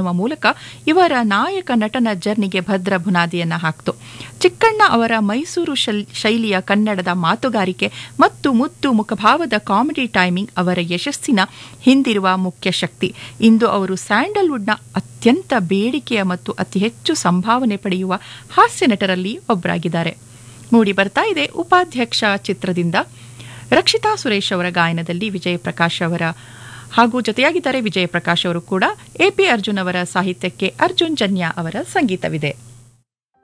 ಕಾಣುವ ಮೂಲಕ ಇವರ ನಾಯಕ ನಟನ ಜರ್ನಿಗೆ ಭದ್ರ ಬುನಾದಿಯನ್ನ ಹಾಕ್ತು ಚಿಕ್ಕಣ್ಣ ಅವರ ಮೈಸೂರು ಶಲ್- ಶೈಲಿಯ ಕನ್ನಡದ ಮಾತುಗಾರಿಕೆ ಮತ್ತು ಮುದ್ದು ಮುಖಭಾವದ ಕಾಮಿಡಿ ಟೈಮಿಂಗ್ ಅವರ ಯಶಸ್ಸಿನ ಹಿಂದಿರುವ ಮುಖ್ಯ ಶಕ್ತಿ ಇಂದು ಅವರು ಸ್ಯಾಂಡಲ್ವುಡ್ನ ಅತ್ಯಂತ ಬೇಡಿಕೆಯ ಮತ್ತು ಅತಿ ಹೆಚ್ಚು ಸಂಭಾವನೆ ಪಡೆಯುವ ಹಾಸ್ಯ ನಟರಲ್ಲಿ ಒಬ್ಬರಾಗಿದ್ದಾರೆ ಮೂಡಿ ಬರ್ತಾ ಇದೆ ಉಪಾಧ್ಯಕ್ಷ ಚಿತ್ರದಿಂದ ರಕ್ಷಿತಾ ಸುರೇಶ್ ಅವರ ಗಾಯನದಲ್ಲಿ ವಿಜಯ ಪ್ರಕಾಶ್ ಅವರ ಹಾಗೂ ಜೊತೆಯಾಗಿದ್ದಾರೆ ವಿಜಯ ಪ್ರಕಾಶ್ ಅವರು ಕೂಡ ಎಪಿ ಅರ್ಜುನ್ ಅವರ ಸಾಹಿತ್ಯಕ್ಕೆ ಅರ್ಜುನ್ ಜನ್ಯ ಅವರ ಸಂಗೀತವಿದೆ